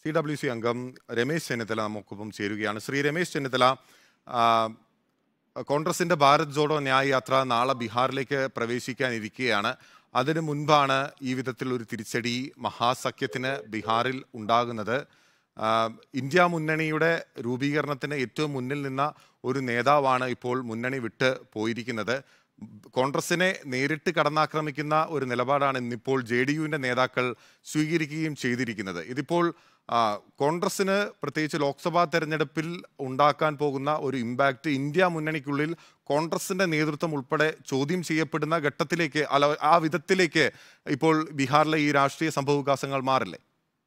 C W C അംഗം രമേശ് ചെന്നിത്തല നമുക്കൊപ്പം ചേരുകയാണ് ശ്രീ രമേശ് ചെന്നിത്തല ആ, കോൺഗ്രസിന്റെ ഭാരത് ജോഡോ ന്യായ് യാത്ര നാളെ ബീഹാറിലേക്ക് പ്രവേശിക്കാനിരിക്കുകയാണ് അതിനു മുൻപാണ് ഈ വിധത്തിൽ ഒരു തിരിച്ചടി മഹാസഖ്യത്തിന് ബീഹാറിൽ ഉണ്ടാകുന്നത് ആ, ഇന്ത്യ മുന്നണിയുടെ രൂപീകരണത്തിന് ഏറ്റവും മുന്നിൽ നിന്ന ഒരു നേതാവാണ് ഇപ്പോൾ മുന്നണി വിട്ട് പോയിരിക്കുന്നത് കോൺഗ്രസിനെ നേരിട്ട് കടന്നാക്രമിക്കുന്ന ഒരു നിലപാടാണ് ഇന്നിപ്പോൾ ജെ ഡി യുവിൻ്റെ നേതാക്കൾ സ്വീകരിക്കുകയും ചെയ്തിരിക്കുന്നത് ഇതിപ്പോൾ ആ, കോൺഗ്രസിന് പ്രത്യേകിച്ച് ലോക്സഭാ തെരഞ്ഞെടുപ്പിൽ ഉണ്ടാക്കാൻ പോകുന്ന ഒരു ഇമ്പാക്റ്റ് ഇന്ത്യ മുന്നണിക്കുള്ളിൽ കോൺഗ്രസിന്റെ നേതൃത്വം ഉൾപ്പെടെ ചോദ്യം ചെയ്യപ്പെടുന്ന ഘട്ടത്തിലേക്ക് അല്ല ആ വിധത്തിലേക്ക് ഇപ്പോൾ ബീഹാറിലെ ഈ രാഷ്ട്രീയ സംഭവവികാസങ്ങൾ മാറില്ലേ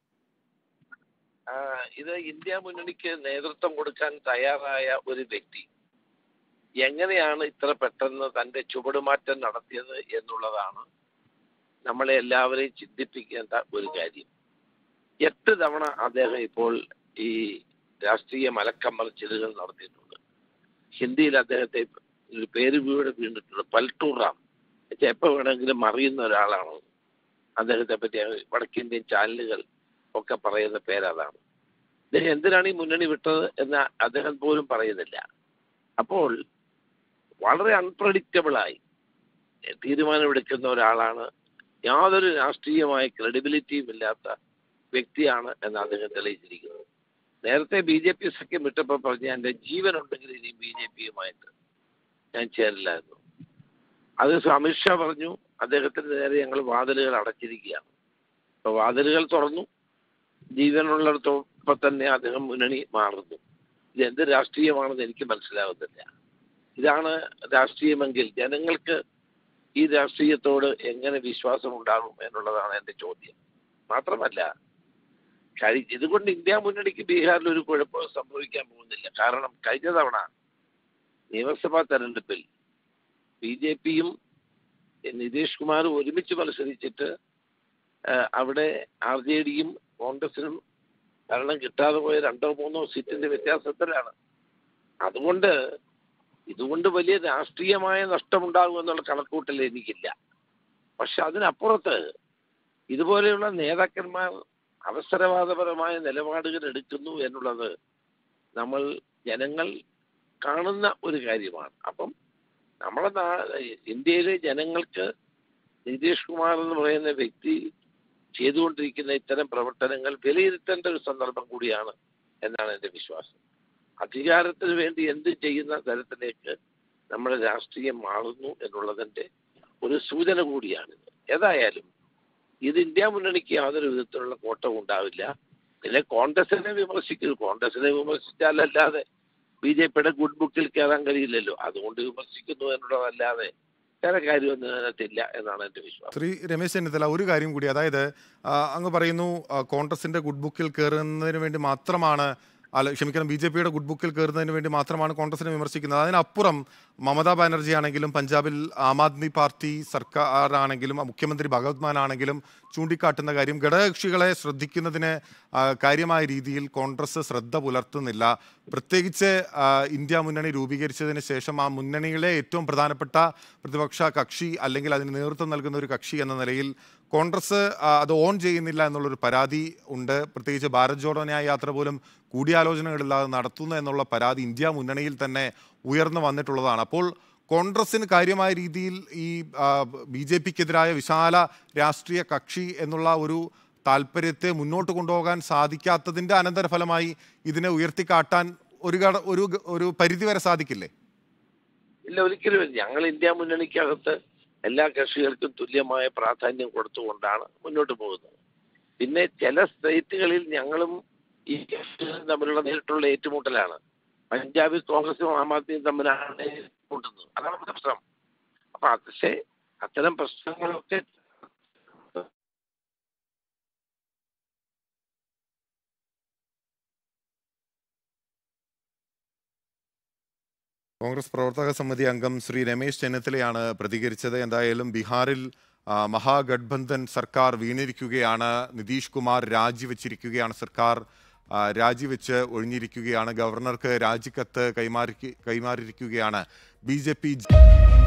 ആ, ഇത് ഇന്ത്യ മുന്നണിക്ക് നേതൃത്വം കൊടുക്കാൻ തയ്യാറായ ഒരു വ്യക്തി എങ്ങനെയാണ് ഇത്ര പെട്ടെന്ന് തന്റെ ചുവടുമാറ്റം നടത്തിയത് എന്നുള്ളതാണ് നമ്മളെ എല്ലാവരെയും ചിന്തിപ്പിക്കേണ്ട ഒരു കാര്യം എട്ട് തവണ അദ്ദേഹം ഇപ്പോൾ ഈ രാഷ്ട്രീയ മലക്കമ്മറിച്ചിലുകൾ നടത്തിയിട്ടുണ്ട് ഹിന്ദിയിൽ അദ്ദേഹത്തെ ഒരു പേര് വീട് വീണിട്ടുണ്ട് പൽട്ടൂറാം എപ്പോൾ വേണമെങ്കിലും മറിയുന്ന ഒരാളാണ് അദ്ദേഹത്തെ പറ്റി വടക്കിന്ത്യൻ ചാനലുകൾ ഒക്കെ പറയുന്ന പേരതാണ് അദ്ദേഹം എന്തിനാണ് ഈ മുന്നണി വിട്ടത് എന്ന് അദ്ദേഹം പോലും പറയുന്നില്ല അപ്പോൾ വളരെ അൺപ്രഡിക്റ്റബിളായി തീരുമാനമെടുക്കുന്ന ഒരാളാണ് യാതൊരു രാഷ്ട്രീയമായ ക്രെഡിബിലിറ്റിയും ഇല്ലാത്ത വ്യക്തിയാണ് എന്ന് അദ്ദേഹം തെളിയിച്ചിരിക്കുന്നത് നേരത്തെ ബി ജെ പി സഖ്യം വിട്ടപ്പോൾ പറഞ്ഞ എൻ്റെ ജീവൻ ഉണ്ടെങ്കിൽ ഇനി ബി ജെ പിയുമായിട്ട് ഞാൻ ചേരില്ലായിരുന്നു അത് അമിത്ഷാ പറഞ്ഞു അദ്ദേഹത്തിന് നേരെ ഞങ്ങൾ വാതിലുകൾ അടച്ചിരിക്കുകയാണ് അപ്പൊ വാതിലുകൾ തുറന്നു ജീവനുള്ളിടത്തോപ്പം തന്നെ അദ്ദേഹം മുന്നണി മാറുന്നു ഇത് എന്ത് രാഷ്ട്രീയമാണെന്ന് എനിക്ക് മനസ്സിലാകുന്നില്ല ഇതാണ് രാഷ്ട്രീയമെങ്കിൽ ജനങ്ങൾക്ക് ഈ രാഷ്ട്രീയത്തോട് എങ്ങനെ വിശ്വാസം ഉണ്ടാകും എന്നുള്ളതാണ് എൻ്റെ ചോദ്യം മാത്രമല്ല കഴി ഇതുകൊണ്ട് ഇന്ത്യ മുന്നണിക്ക് ബീഹാറിൽ ഒരു കുഴപ്പവും സംഭവിക്കാൻ പോകുന്നില്ല കാരണം കഴിഞ്ഞ തവണ നിയമസഭാ തെരഞ്ഞെടുപ്പിൽ ബി ജെ പിയും നിതീഷ് കുമാറും ഒരുമിച്ച് മത്സരിച്ചിട്ട് ആ, അവിടെ ആർ ജെ ഡിയും കോൺഗ്രസിനും ഭരണം കിട്ടാതെ പോയ രണ്ടോ മൂന്നോ സീറ്റിന്റെ വ്യത്യാസത്തിലാണ് അതുകൊണ്ട് ഇതുകൊണ്ട് വലിയ രാഷ്ട്രീയമായ നഷ്ടമുണ്ടാകും എന്നുള്ള കണക്കൂട്ടൽ എനിക്കില്ല പക്ഷെ അതിനപ്പുറത്ത് ഇതുപോലെയുള്ള നേതാക്കന്മാർ അവസരവാദപരമായ നിലപാടുകൾ എടുക്കുന്നു എന്നുള്ളത് നമ്മൾ ജനങ്ങൾ കാണുന്ന ഒരു കാര്യമാണ് അപ്പം നമ്മുടെ നാ- ഇന്ത്യയിലെ ജനങ്ങൾക്ക് നിതീഷ് കുമാർ എന്ന് പറയുന്ന വ്യക്തി ചെയ്തുകൊണ്ടിരിക്കുന്ന ഇത്തരം പ്രവർത്തനങ്ങൾ വിലയിരുത്തേണ്ട ഒരു സന്ദർഭം കൂടിയാണ് എന്നാണ് എൻ്റെ വിശ്വാസം അധികാരത്തിന് വേണ്ടി എന്ത് ചെയ്യുന്ന തരത്തിലേക്ക് നമ്മുടെ രാഷ്ട്രീയം മാറുന്നു എന്നുള്ളതിൻ്റെ ഒരു സൂചന കൂടിയാണിത് ഏതായാലും ഇത് ഇന്ത്യ മുന്നണിക്ക് യാതൊരു വിധത്തിലുള്ള കോട്ടവും ഉണ്ടാവില്ല പിന്നെ കോൺഗ്രസിനെ വിമർശിക്കുന്നു കോൺഗ്രസിനെ വിമർശിച്ചാലല്ലാതെ ബി ജെ പിയുടെ ഗുഡ് ബുക്കിൽ കയറാൻ കഴിയില്ലല്ലോ അതുകൊണ്ട് വിമർശിക്കുന്നു എന്നുള്ളതല്ലാതെ വേറെ കാര്യമൊന്നും അതിനകത്തില്ല എന്നാണ് എൻ്റെ വിശ്വാസം ശ്രീ രമേശ് ചെന്നിത്തല ഒരു കാര്യം കൂടി അതായത് ആ, അങ്ങ് പറയുന്നു ആ, കോൺഗ്രസിന്റെ ഗുഡ് ബുക്കിൽ കയറുന്നതിന് വേണ്ടി മാത്രമാണ് അല്ല ക്ഷമിക്കണം ബി ജെ പിയുടെ ഗുഡ് ബുക്കിൽ കയറുന്നതിന് വേണ്ടി മാത്രമാണ് കോൺഗ്രസിനെ വിമർശിക്കുന്നത് അതിനപ്പുറം മമതാ ബാനർജി ആണെങ്കിലും പഞ്ചാബിൽ ആം ആദ്മി പാർട്ടി സർക്കാർ ആണെങ്കിലും മുഖ്യമന്ത്രി ഭഗവത് മാൻ ആണെങ്കിലും ചൂണ്ടിക്കാട്ടുന്ന കാര്യം ഘടകകക്ഷികളെ ശ്രദ്ധിക്കുന്നതിന് ആ, കാര്യമായ രീതിയിൽ കോൺഗ്രസ് ശ്രദ്ധ പുലർത്തുന്നില്ല പ്രത്യേകിച്ച് ആ, ഇന്ത്യ മുന്നണി രൂപീകരിച്ചതിന് ശേഷം ആ മുന്നണിയിലെ ഏറ്റവും പ്രധാനപ്പെട്ട പ്രതിപക്ഷ കക്ഷി അല്ലെങ്കിൽ അതിന് നേതൃത്വം നൽകുന്ന ഒരു കക്ഷി എന്ന നിലയിൽ കോൺഗ്രസ് ആ, അത് ഓൺ ചെയ്യുന്നില്ല എന്നുള്ളൊരു പരാതി ഉണ്ട് പ്രത്യേകിച്ച് ഭാരത് ജോഡോ ന്യായ യാത്ര പോലും കൂടിയാലോചനകളില്ലാതെ നടത്തുന്നു എന്നുള്ള പരാതി ഇന്ത്യ മുന്നണിയിൽ തന്നെ ഉയർന്നു വന്നിട്ടുള്ളതാണ് അപ്പോൾ കോൺഗ്രസിന് കാര്യമായ രീതിയിൽ ഈ ബി ജെ പിക്കെതിരായ വിശാല രാഷ്ട്രീയ കക്ഷി എന്നുള്ള ഒരു താല്പര്യത്തെ മുന്നോട്ട് കൊണ്ടുപോകാൻ സാധിക്കാത്തതിൻ്റെ അനന്തരഫലമായി ഇതിനെ ഉയർത്തിക്കാട്ടാൻ ഒരു ഘട- ഒരു ഗ- ഒരു പരിധി വരെ സാധിക്കില്ലേ ഇല്ല ഒരിക്കലും ഇല്ല. ഞങ്ങൾ ഇന്ത്യ മുന്നണിക്കകത്ത് എല്ലാ കക്ഷികൾക്കും തുല്യമായ പ്രാധാന്യം കൊടുത്തുകൊണ്ടാണ് മുന്നോട്ട് പോകുന്നത് പിന്നെ ചില സ്റ്റേറ്റുകളിൽ ഞങ്ങളും ഈ കക്ഷികളും തമ്മിലുള്ള നേരിട്ടുള്ള ഏറ്റുമുട്ടലാണ് പഞ്ചാബിൽ കോൺഗ്രസും ആം ആദ്മിയും തമ്മിലാണ് ഏറ്റുമുട്ടുന്നത് അതാണ് പ്രശ്നം അപ്പൊ അത് പക്ഷേ അത്തരം പ്രശ്നങ്ങളൊക്കെ കോൺഗ്രസ് പ്രവർത്തക സമിതി അംഗം ശ്രീ രമേശ് ചെന്നിത്തലയാണ് പ്രതികരിച്ചത് എന്തായാലും ബീഹാറിൽ ആ, മഹാഗഡ്ബന്ധൻ സർക്കാർ വീണിരിക്കുകയാണ് നിതീഷ് കുമാർ രാജിവെച്ചിരിക്കുകയാണ് സർക്കാർ ആ, രാജിവെച്ച് ഒഴിഞ്ഞിരിക്കുകയാണ് ഗവർണർക്ക് രാജിക്കത്ത് കൈമാറി കൈമാറിയിരിക്കുകയാണ് ബി